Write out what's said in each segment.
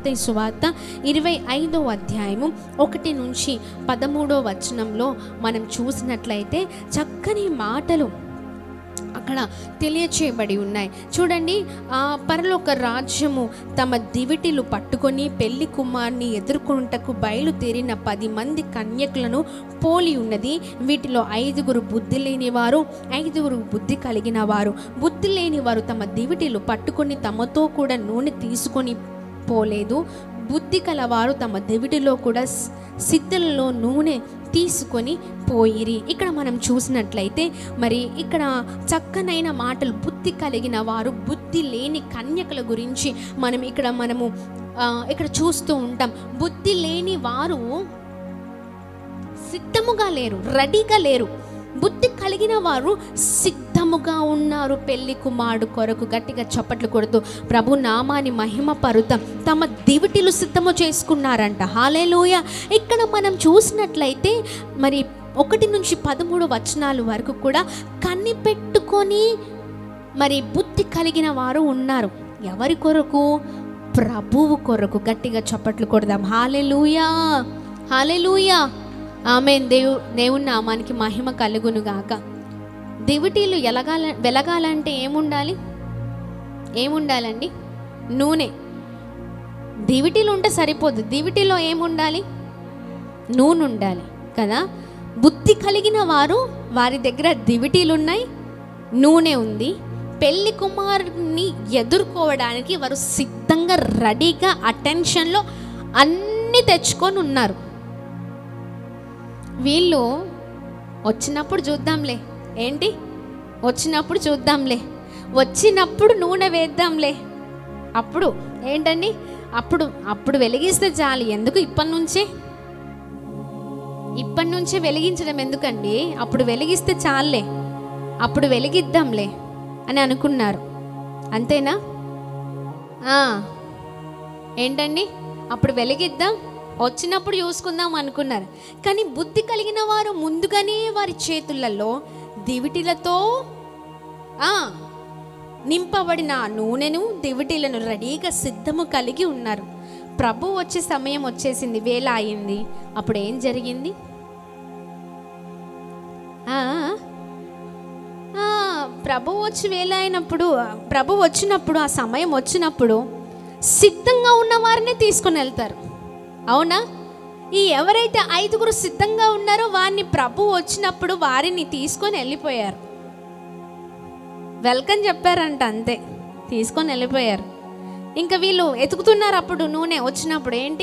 మత్తయి సువార్త ఇరవై ఐదో అధ్యాయము ఒకటి నుంచి పదమూడో వచనంలో మనం చూసినట్లయితే చక్కని మాటలు అక్కడ తెలియచేయబడి ఉన్నాయి చూడండి ఆ పరలోక రాజ్యము తమ దివిటిలు పట్టుకొని పెళ్లి కుమార్ని ఎదుర్కొనుటకు బయలుదేరిన పది మంది కన్యకులను పోలి ఉన్నది వీటిలో ఐదుగురు బుద్ధి లేని వారు ఐదుగురు బుద్ధి కలిగిన వారు బుద్ధి లేని వారు తమ దివిటిలు పట్టుకొని తమతో కూడా నూనె తీసుకొని పోలేదు బుద్ధి కలవారు తమ దివిటిలో కూడా స్- సిద్ధలలో నూనె తీసుకొని పోయిరి ఇక్కడ మనం చూసినట్లయితే మరి ఇక్కడ చక్కనైన మాటలు బుద్ధి కలిగిన వారు బుద్ధి లేని కన్యకల గురించి మనం ఇక్కడ మనము ఆ, ఇక్కడ చూస్తూ ఉంటాం బుద్ధి లేని వారు సిద్ధముగా లేరు రెడీగా లేరు బుద్ధి కలిగిన వారు సిద్ధముగా ఉన్నారు పెళ్లి కుమారుడు కొరకు గట్టిగా చప్పట్లు కొడుతూ ప్రభు నామాని మహిమ పరుతం తమ దివిటిలు సిద్ధము చేసుకున్నారంట హాలేలోయ ఇక్కడ మనం చూసినట్లయితే మరి ఒకటి నుంచి పదమూడు వచనాలు వరకు కూడా కనిపెట్టుకొని మరి బుద్ధి కలిగిన వారు ఉన్నారు ఎవరి కొరకు ప్రభువు కొరకు గట్టిగా చప్పట్లు కొడదాం హాలెలూయా హాలెలూయా ఆమె దేవు దేవుని నామానికి మహిమ కలుగును గాక దివిటీలు ఎలగాల వెలగాలంటే ఏముండాలి ఏముండాలండి నూనె దివిటీలు ఉంటే సరిపోదు దివిటీలో ఏముండాలి నూనె ఉండాలి కదా బుద్ధి కలిగిన వారు వారి దగ్గర దివిటీలు ఉన్నాయి నూనె ఉంది పెళ్లి కుమారుని ఎదుర్కోవడానికి వారు సిద్ధంగా రెడీగా అటెన్షన్లో అన్నీ తెచ్చుకొని ఉన్నారు వీళ్ళు వచ్చినప్పుడు చూద్దాంలే ఏంటి వచ్చినప్పుడు చూద్దాంలే వచ్చినప్పుడు నూనె వేద్దాంలే అప్పుడు ఏంటండి అప్పుడు అప్పుడు వెలిగిస్తే చాలు ఎందుకు ఇప్పటి నుంచే ఇప్పటి నుంచే వెలిగించడం ఎందుకండి అప్పుడు వెలిగిస్తే చాలులే అప్పుడు వెలిగిద్దాంలే అని అనుకున్నారు అంతేనా ఆ, ఏంటండి అప్పుడు వెలిగిద్దాం వచ్చినప్పుడు చూసుకుందాం అనుకున్నారు కానీ బుద్ధి కలిగిన వారు ముందుగానే వారి చేతులలో దివిటిలతో ఆ, నింపబడిన ఆ నూనెను దివిటీలను రెడీగా సిద్ధము కలిగి ఉన్నారు ప్రభు వచ్చే సమయం వచ్చేసింది వేళ అయింది అప్పుడు ఏం జరిగింది ఆ, ఆ, ప్రభు వచ్చి వేళ అయినప్పుడు ప్రభు వచ్చినప్పుడు ఆ సమయం వచ్చినప్పుడు సిద్ధంగా ఉన్న వారిని తీసుకొని వెళ్తారు అవునా ఈ ఎవరైతే ఐదుగురు సిద్ధంగా ఉన్నారో వారిని ప్రభు వచ్చినప్పుడు వారిని తీసుకొని వెళ్ళిపోయారు వెల్కమ్ చెప్పారంట అంతే తీసుకొని వెళ్ళిపోయారు ఇంకా వీళ్ళు ఎతుకుతున్నారు అప్పుడు నూనె వచ్చినప్పుడు ఏంటి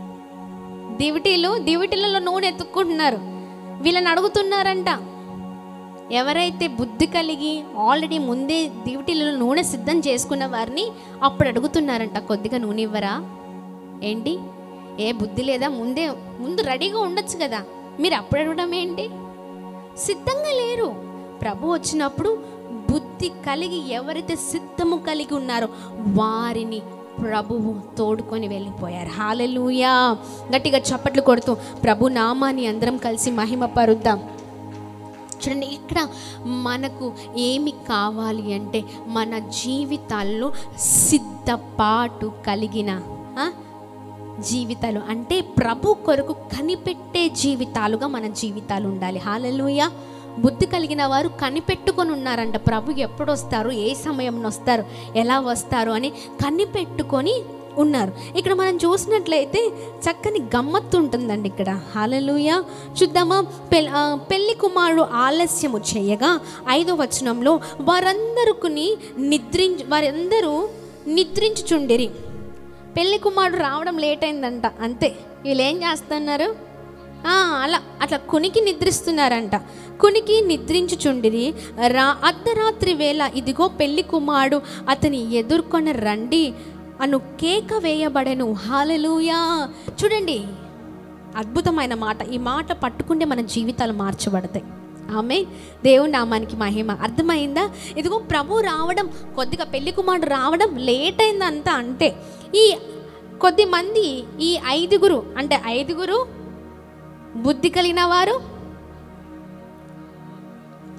దివిటీలు దివిటీలలో నూనె ఎత్తుక్కుంటున్నారు వీళ్ళని అడుగుతున్నారంట ఎవరైతే బుద్ధి కలిగి ఆల్రెడీ ముందే దివిటీలలో నూనె సిద్ధం చేసుకున్న వారిని అప్పుడు అడుగుతున్నారంట కొద్దిగా నూనె ఇవ్వరా ఏంటి ఏ బుద్ధి లేదా ముందే ముందు రెడీగా ఉండొచ్చు కదా మీరు అప్పుడు అడగడం ఏంటి సిద్ధంగా లేరు ప్రభు వచ్చినప్పుడు బుద్ధి కలిగి ఎవరైతే సిద్ధము కలిగి ఉన్నారో వారిని ప్రభువు తోడుకొని వెళ్ళిపోయారు హాలెలూయా గట్టిగా చప్పట్లు కొడుతూ ప్రభు నామాన్ని అందరం కలిసి మహిమ పరుద్దాం చూడండి ఇక్కడ మనకు ఏమి కావాలి అంటే మన జీవితాల్లో సిద్ధపాటు కలిగిన ఆ, జీవితాలు అంటే ప్రభు కొరకు కనిపెట్టే జీవితాలుగా మన జీవితాలు ఉండాలి హాలలుయ బుద్ధి కలిగిన వారు కనిపెట్టుకొని ఉన్నారంట ప్రభు ఎప్పుడు వస్తారు ఏ సమయంలో వస్తారు ఎలా వస్తారు అని కనిపెట్టుకొని ఉన్నారు ఇక్కడ మనం చూసినట్లయితే చక్కని గమ్మత్తు ఉంటుందండి ఇక్కడ హాలలుయ చూద్దామా పెల్ ఆ, పెళ్లి కుమారుడు ఆలస్యము చేయగా ఐదో వచనంలో వారందరుకుని నిద్రించు వారందరూ నిద్రించుచుండిరి పెళ్లి కుమారుడు రావడం లేట్ అయిందంట అంతే వీళ్ళు ఏం చేస్తున్నారు ఆ, అలా అట్లా కునికి నిద్రిస్తున్నారంట కునికి నిద్రించుచుండిరి రా అర్ధరాత్రి వేళ ఇదిగో పెళ్లి కుమారుడు అతని ఎదుర్కొన రండి అను కేక వేయబడెను హాలెలూయా చూడండి అద్భుతమైన మాట ఈ మాట పట్టుకుంటే మన జీవితాలు మార్చబడతాయి ఆమె దేవుని నామానికి మహిమ అర్థమైందా ఇదిగో ప్రభు రావడం కొద్దిగా పెళ్లి కుమారుడు రావడం లేట్ అయిందంతా అంటే ఈ కొద్ది మంది ఈ ఐదుగురు అంటే ఐదుగురు బుద్ధి కలిగిన వారు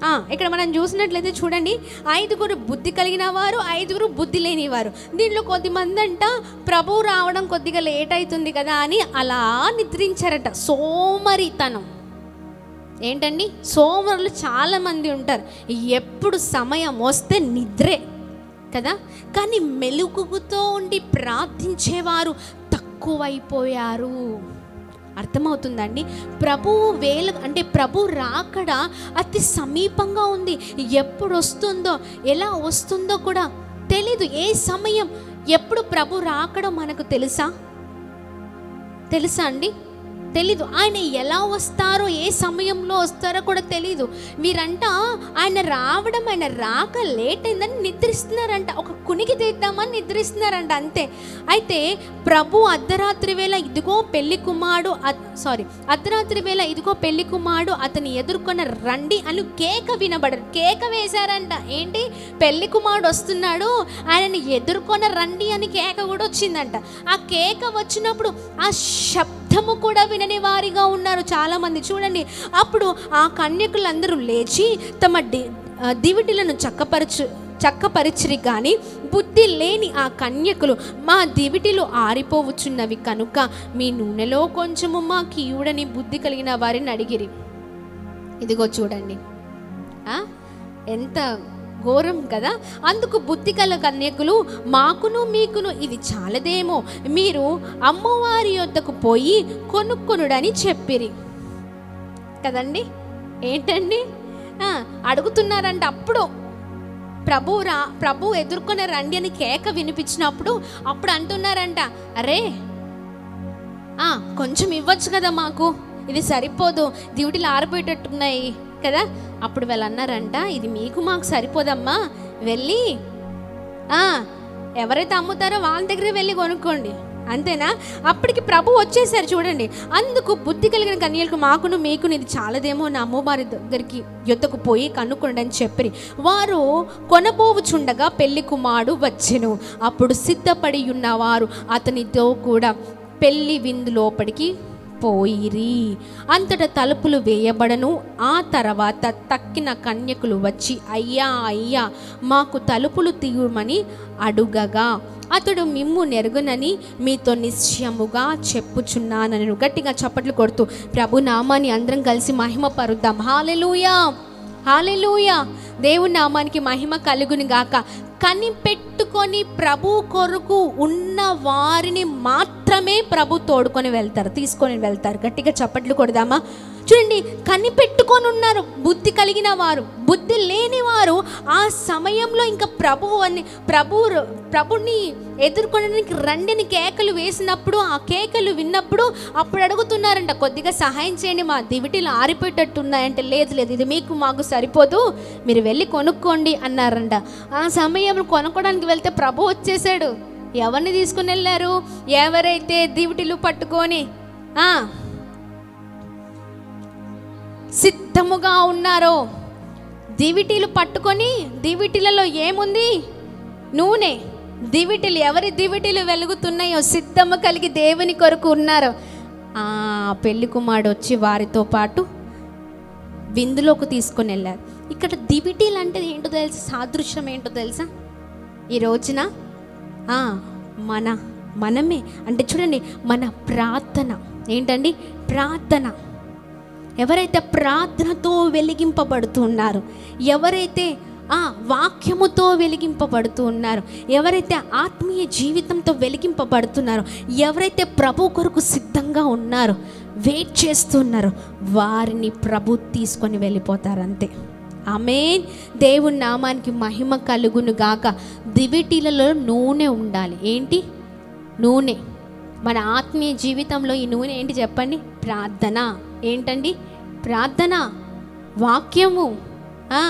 ఆ, ఇక్కడ మనం చూసినట్లయితే చూడండి ఐదుగురు బుద్ధి కలిగిన వారు ఐదుగురు బుద్ధి లేని వారు దీనిలో కొద్దిమంది అంట ప్రభు రావడం కొద్దిగా లేట్ అవుతుంది కదా అని అలా నిద్రించారట సోమరితనం ఏంటండి సోమరులు చాలామంది ఉంటారు ఎప్పుడు సమయం వస్తే నిద్రే కదా కానీ మెలుగుతో ఉండి ప్రార్థించేవారు తక్కువైపోయారు అర్థమవుతుందండి ప్రభు వేలు అంటే ప్రభు రాకడ అతి సమీపంగా ఉంది ఎప్పుడు వస్తుందో ఎలా వస్తుందో కూడా తెలీదు ఏ సమయం ఎప్పుడు ప్రభు రాకడో మనకు తెలుసా తెలుసా అండి తెలీదు ఆయన ఎలా వస్తారో ఏ సమయంలో వస్తారో కూడా తెలీదు మీరంట ఆయన రావడం ఆయన రాక లేట్ అయిందని నిద్రిస్తున్నారంట ఒక కునికి తీద్దామని నిద్రిస్తున్నారంట అంతే అయితే ప్రభు అర్ధరాత్రి వేళ ఇదిగో పెళ్లి కుమారుడు సారీ అర్ధరాత్రి వేళ ఇదిగో పెళ్లి కుమారుడు అతని ఎదుర్కొన్న రండి అని కేక వినబడరు కేక వేశారంట ఏంటి పెళ్లి కుమారుడు వస్తున్నాడు ఆయనని ఎదుర్కొన్న రండి అని కేక కూడా వచ్చిందంట ఆ కేక వచ్చినప్పుడు ఆ శబ్దము కూడా వినని వారిగా ఉన్నారు చాలామంది చూడండి అప్పుడు ఆ కన్యకులందరూ లేచి తమ డి ఆ దివిటిలను చక్కపరచు చక్కపరిచిరి కానీ బుద్ధి లేని ఆ కన్యకులు మా దివిటిలు ఆరిపోవచ్చున్నవి కనుక మీ నూనెలో కొంచెము మా కీయుడని బుద్ధి కలిగిన వారిని అడిగిరి ఇదిగో చూడండి ఆ? ఎంత ఘోరం కదా అందుకు బుద్ధి కల కన్యకులు మాకును మీకును ఇది చాలదేమో మీరు అమ్మవారి యొద్దకు పోయి కొనుక్కొనుడని చెప్పిరి కదండి ఏంటండి ఆ, అడుగుతున్నారంట అప్పుడు ప్రభు రా ప్రభు ఎదుర్కొనే రండి అని కేక వినిపించినప్పుడు అప్పుడు అంటున్నారంట అరే ఆ, కొంచెం ఇవ్వచ్చు కదా మాకు ఇది సరిపోదు డ్యూటీలు ఆరిపోయేటట్టున్నాయి కదా అప్పుడు వాళ్ళు అన్నారంట ఇది మీకు మాకు సరిపోదమ్మా వెళ్ళి ఆ, ఎవరైతే అమ్ముతారో వాళ్ళ దగ్గరే వెళ్ళి కొనుక్కోండి అంతేనా అప్పటికి ప్రభు వచ్చేసారు చూడండి అందుకు బుద్ధి కలిగిన కన్యలకు మాకును మీకును ఇది చాలదేమో నా అమ్మవారి దగ్గరికి యుద్ధకు పోయి కనుక్కోండి అని చెప్పి వారు కొనబోవుచుండగా పెళ్లి కుమారుడు వచ్చెను అప్పుడు సిద్ధపడి ఉన్నవారు అతనితో కూడా పెళ్లి విందు లోపలికి పోయిరి అంతట తలుపులు వేయబడను ఆ తర్వాత తక్కిన కన్యకులు వచ్చి అయ్యా అయ్యా మాకు తలుపులు తీయమని అడుగగా అతడు మిమ్ము నెరుగునని మీతో నిశ్చయముగా చెప్పుచున్నానని గట్టిగా చప్పట్లు కొడుతూ ప్రభు నామాన్ని అందరం కలిసి మహిమ పరుద్దాం హాలెలూయా హాలెలూయా దేవుని నామానికి మహిమ కలుగుని గాక కనిపెట్టుకొని ప్రభు కొరకు ఉన్న వారిని మాత్రమే ప్రభు తోడుకొని వెళ్తారు తీసుకొని వెళ్తారు గట్టిగా చప్పట్లు కొడదామా చూడండి కనిపెట్టుకొని ఉన్నారు బుద్ధి కలిగిన వారు బుద్ధి లేని వారు ఆ సమయంలో ఇంకా ప్రభు అని ప్రభు ప్రభుని ఎదుర్కొనడానికి రండిని కేకలు వేసినప్పుడు ఆ కేకలు విన్నప్పుడు అప్పుడు అడుగుతున్నారంట కొద్దిగా సహాయం చేయండి మా దివిటీలు ఆరిపోయేటట్టు ఉన్నాయంటే లేదు లేదు ఇది మీకు మాకు సరిపోదు మీరు వెళ్ళి కొనుక్కోండి అన్నారంట ఆ సమయంలో కొనుక్కోవడానికి వెళ్తే ప్రభు వచ్చేసాడు ఎవరిని తీసుకుని వెళ్ళారు ఎవరైతే దివిటీలు పట్టుకొని ఆ, సిద్ధముగా ఉన్నారో దివిటీలు పట్టుకొని దివిటీలలో ఏముంది నూనె దివిటీలు ఎవరి దివిటీలు వెలుగుతున్నాయో సిద్ధము కలిగి దేవుని కొరకు ఉన్నారో ఆ పెళ్లి కుమారుడు వచ్చి వారితో పాటు విందులోకి తీసుకొని వెళ్ళారు ఇక్కడ దివిటీలు అంటే ఏంటో తెలుసా సాదృశ్యం ఏంటో తెలుసా ఈ రోజున ఆ, మన మనమే అంటే చూడండి మన ప్రార్థన ఏంటండి ప్రార్థన ఎవరైతే ప్రార్థనతో వెలిగింపబడుతూ ఉన్నారు ఎవరైతే ఆ వాక్యముతో వెలిగింపబడుతూ ఉన్నారు ఎవరైతే ఆత్మీయ జీవితంతో వెలిగింపబడుతున్నారో ఎవరైతే ప్రభు కొరకు సిద్ధంగా ఉన్నారో వెయిట్ చేస్తున్నారో వారిని ప్రభు తీసుకొని వెళ్ళిపోతారు అంతే ఆమేన్ దేవుని నామానికి మహిమ కలుగును గాక దివిటీలలో నూనె ఉండాలి ఏంటి నూనె మన ఆత్మీయ జీవితంలో ఈ నూనె ఏంటి చెప్పండి ప్రార్థన ఏంటండి ప్రార్థన వాక్యము ఆ,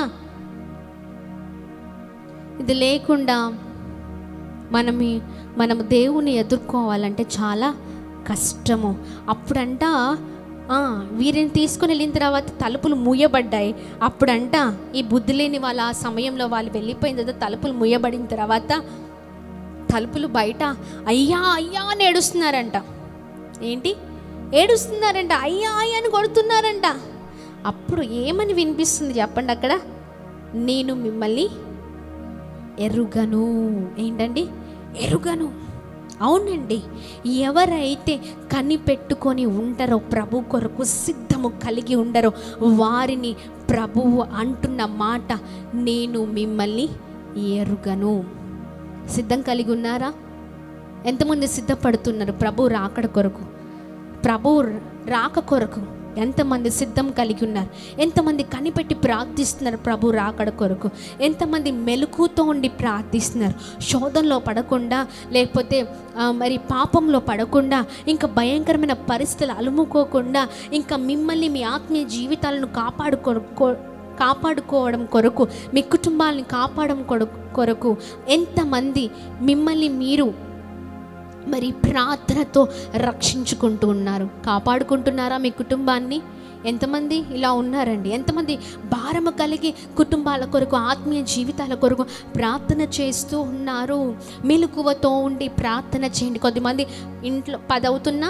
ఇది లేకుండా మనం ఈ- మనము దేవుని ఎదుర్కోవాలంటే చాలా కష్టము అప్పుడంట ఆ, వీరిని తీసుకుని వెళ్ళిన తర్వాత తలుపులు మూయబడ్డాయి అప్పుడంట ఈ బుద్ధి లేని వాళ్ళ ఆ సమయంలో వాళ్ళు వెళ్ళిపోయిన తర్వాత తలుపులు మూయబడిన తర్వాత తలుపులు బయట అయ్యా అయ్యా అని ఏడుస్తున్నారంట ఏంటి ఏడుస్తున్నారంట అయ్యా అయ్యా అని కొడుతున్నారంట అప్పుడు ఏమని వినిపిస్తుంది చెప్పండి అక్కడ నేను మిమ్మల్ని ఎరుగను ఏంటండి ఎరుగను అవునండి ఎవరైతే కనిపెట్టుకొని ఉంటారో ప్రభు కొరకు సిద్ధము కలిగి ఉండరో వారిని ప్రభువు అంటున్న మాట నేను మిమ్మల్ని ఎరుగను సిద్ధం కలిగి ఉన్నారా ఎంతమంది సిద్ధపడుతున్నారు ప్రభు రాకడ కొరకు ప్రభు రాక కొరకు ఎంతమంది సిద్ధం కలిగి ఉన్నారు ఎంతమంది కనిపెట్టి ప్రార్థిస్తున్నారు ప్రభు రాకడ కొరకు ఎంతమంది మెలకుతో ఉండి ప్రార్థిస్తున్నారు శోధనలో పడకుండా లేకపోతే ఆ, మరి పాపంలో పడకుండా ఇంకా భయంకరమైన పరిస్థితులు అలుముకోకుండా ఇంకా మిమ్మల్ని మీ ఆత్మీయ జీవితాలను కాపాడుకో కాపాడుకోవడం కొరకు మీ కుటుంబాలను కాపాడడం కొరకు కొరకు ఎంతమంది మిమ్మల్ని మీరు మరి ప్రార్థనతో రక్షించుకుంటూ ఉన్నారు కాపాడుకుంటున్నారా మీ కుటుంబాన్ని ఎంతమంది ఇలా ఉన్నారండి ఎంతమంది భారము కలిగి కుటుంబాల కొరకు ఆత్మీయ జీవితాల కొరకు ప్రార్థన చేస్తూ ఉన్నారు మెలకువతో ఉండి ప్రార్థన చేయండి కొద్దిమంది ఇంట్లో పదవుతున్నా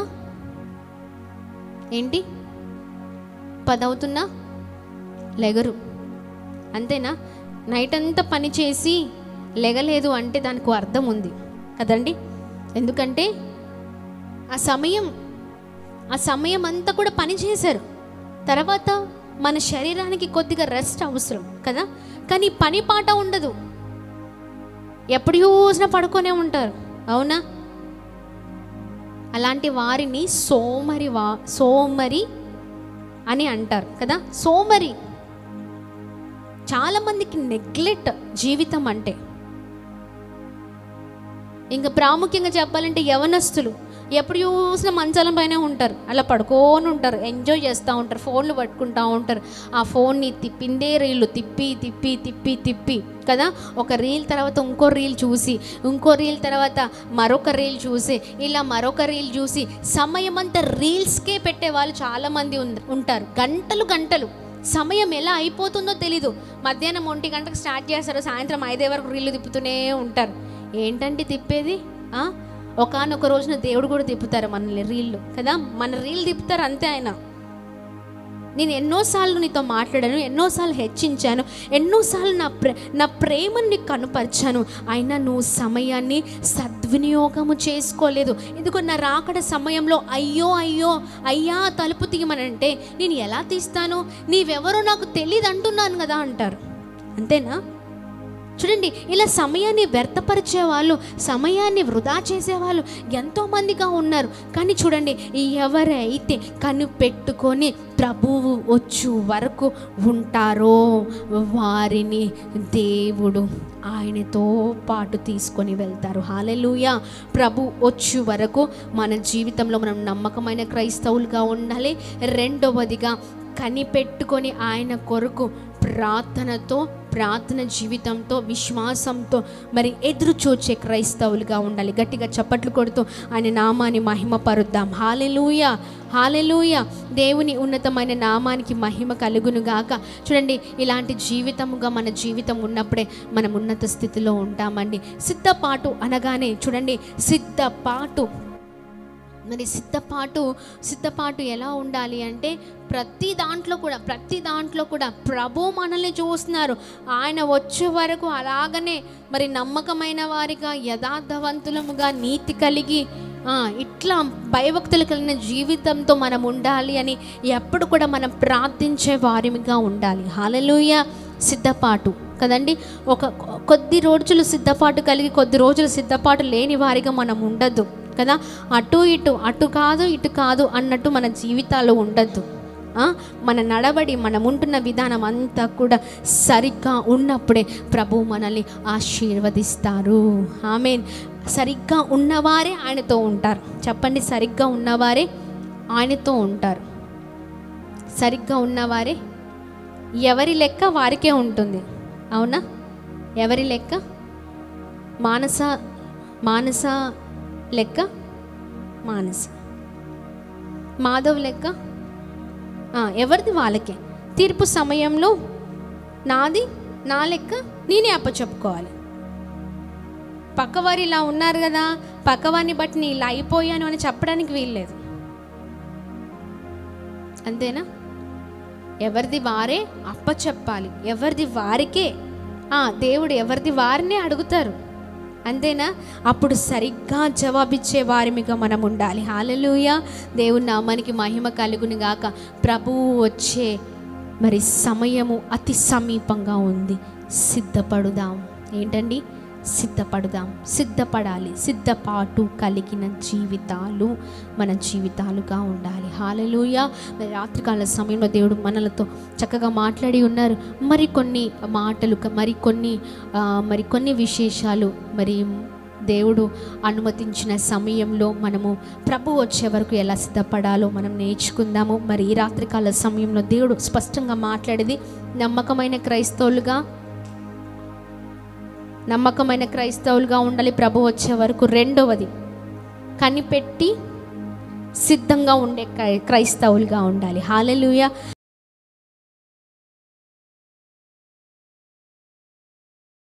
ఏంటి పదవుతున్నా లెగరు అంతేనా నైట్ అంతా పని చేసి లెగలేదు అంటే దానికి ఓ అర్థం ఉంది కదండి ఎందుకంటే ఆ సమయం ఆ సమయం అంతా కూడా పని చేశారు తర్వాత మన శరీరానికి కొద్దిగా రెస్ట్ అవసరం కదా కానీ పని పాట ఉండదు ఎప్పుడు చూసినా పడుకొనే ఉంటారు అవునా అలాంటి వారిని సోమరి వా సోమరి అని అంటారు కదా సోమరి చాలామందికి నెగ్లెక్ట్ జీవితం అంటే ఇంకా ప్రాముఖ్యంగా చెప్పాలంటే యవనస్తులు ఎప్పుడు చూసినా మంచాలం పైనే ఉంటారు అలా పడుకోని ఉంటారు ఎంజాయ్ చేస్తూ ఉంటారు ఫోన్లు పట్టుకుంటూ ఉంటారు ఆ ఫోన్ని తిప్పిందే రీళ్ళు తిప్పి తిప్పి తిప్పి తిప్పి కదా ఒక రీల్ తర్వాత ఇంకో రీల్ చూసి ఇంకో రీల్ తర్వాత మరొక రీల్ చూసి ఇలా మరొక రీల్ చూసి సమయం అంతా రీల్స్కే పెట్టే వాళ్ళు చాలామంది ఉం- ఉంటారు గంటలు గంటలు సమయం ఎలా అయిపోతుందో తెలీదు మధ్యాహ్నం ఒంటి గంటకు స్టార్ట్ చేస్తారు సాయంత్రం ఐదే వరకు రీళ్ళు తిప్పుతూనే ఉంటారు ఏంటంటే తిప్పేది ఆ? ఒకానొక రోజున దేవుడు కూడా తిప్పుతారు మనల్ని రీళ్ళు కదా మన రీల్ తిప్పుతారు అంతే ఆయన నేను ఎన్నోసార్లు నీతో మాట్లాడాను ఎన్నోసార్లు హెచ్చించాను ఎన్నోసార్లు నా ప్రే నా ప్రేమను నీకు కనుపరిచాను అయినా నువ్వు సమయాన్ని సద్వినియోగము చేసుకోలేదు ఎందుకు నా రాకడ సమయంలో అయ్యో అయ్యో అయ్యా తలుపు తీయమనంటే నేను ఎలా తీస్తాను నీవెవరో నాకు తెలియదు అంటున్నాను కదా అంటారు అంతేనా చూడండి ఇలా సమయాన్ని వ్యర్థపరిచే వాళ్ళు సమయాన్ని వృధా చేసేవాళ్ళు ఎంతోమందిగా ఉన్నారు కానీ చూడండి ఎవరైతే కనిపెట్టుకొని ప్రభువు వచ్చు వరకు ఉంటారో వారిని దేవుడు ఆయనతో పాటు తీసుకొని వెళ్తారు హాలెలూయ ప్రభు వచ్చు వరకు మన జీవితంలో మనం నమ్మకమైన క్రైస్తవులుగా ఉండాలి రెండవదిగా కనిపెట్టుకొని ఆయన కొరకు ప్రార్థనతో ప్రార్థన జీవితంతో విశ్వాసంతో మరి ఎదురు చూచే క్రైస్తవులుగా ఉండాలి గట్టిగా చప్పట్లు కొడుతూ ఆయన నామాన్ని మహిమపరుద్దాం హాలెలూయ హాలెలూయ దేవుని ఉన్నతమైన నామానికి మహిమ కలుగును గాక చూడండి ఇలాంటి జీవితముగా మన జీవితం ఉన్నప్పుడే మనం ఉన్నత స్థితిలో ఉంటామండి సిద్ధపాటు అనగానే చూడండి సిద్ధపాటు మరి సిద్ధపాటు సిద్ధపాటు ఎలా ఉండాలి అంటే ప్రతి దాంట్లో కూడా ప్రతి దాంట్లో కూడా ప్రభు మనల్ని చూస్తున్నారు ఆయన వచ్చే వరకు అలాగనే మరి నమ్మకమైన వారిగా యథార్థవంతులముగా నీతి కలిగి ఆ, ఇట్లా భయభక్తులు కలిగిన జీవితంతో మనం ఉండాలి అని ఎప్పుడు కూడా మనం ప్రార్థించే వారిగా ఉండాలి హాలలుయ సిద్ధపాటు కదండి ఒక కొద్ది రోజులు సిద్ధపాటు కలిగి కొద్ది రోజులు సిద్ధపాటు లేని వారిగా మనం ఉండద్దు కదా అటు ఇటు అటు కాదు ఇటు కాదు అన్నట్టు మన జీవితాలు ఉండద్దు ఆ, మన నడవడి మనం ఉంటున్న విధానం అంతా కూడా సరిగ్గా ఉన్నప్పుడే ప్రభు మనల్ని ఆశీర్వదిస్తారు ఆమె సరిగ్గా ఉన్నవారే ఆయనతో ఉంటారు చెప్పండి సరిగ్గా ఉన్నవారే ఆయనతో ఉంటారు సరిగ్గా ఉన్నవారే ఎవరి లెక్క వారికే ఉంటుంది అవునా ఎవరి లెక్క మానస మానస లెక్క మానస మాధవ్ లెక్క ఆ, ఎవరిది వాళ్ళకే తీర్పు సమయంలో నాది నా లెక్క నేనే అప్పచెప్పుకోవాలి పక్కవారు ఇలా ఉన్నారు కదా పక్కవారిని బట్టి నేను ఇలా అయిపోయాను అని చెప్పడానికి వీల్లేదు అంతేనా ఎవరిది వారే అప్పచెప్పాలి ఎవరిది వారికే ఆ, దేవుడు ఎవరిది వారినే అడుగుతారు అంతేనా అప్పుడు సరిగ్గా జవాబిచ్చే వారిమిగా మనం ఉండాలి హాలెలూయ దేవుని నామానికి మహిమ కలుగుని గాక ప్రభువు వచ్చే మరి సమయము అతి సమీపంగా ఉంది సిద్ధపడుదాం ఏంటండి సిద్ధపడుదాం సిద్ధపడాలి సిద్ధపాటు కలిగిన జీవితాలు మన జీవితాలుగా ఉండాలి హాలెలూయ మరి రాత్రికాల సమయంలో దేవుడు మనలతో చక్కగా మాట్లాడి ఉన్నారు మరికొన్ని మాటలు మరికొన్ని ఆ, మరికొన్ని విశేషాలు మరి దేవుడు అనుమతించిన సమయంలో మనము ప్రభు వచ్చే వరకు ఎలా సిద్ధపడాలో మనం నేర్చుకుందాము మరి ఈ రాత్రికాల సమయంలో దేవుడు స్పష్టంగా మాట్లాడేది నమ్మకమైన క్రైస్తవులుగా నమ్మకమైన క్రైస్తవులుగా ఉండాలి ప్రభు వచ్చే వరకు రెండవది కనిపెట్టి సిద్ధంగా ఉండే క్రై- క్రైస్తవులుగా ఉండాలి హాలెలూయ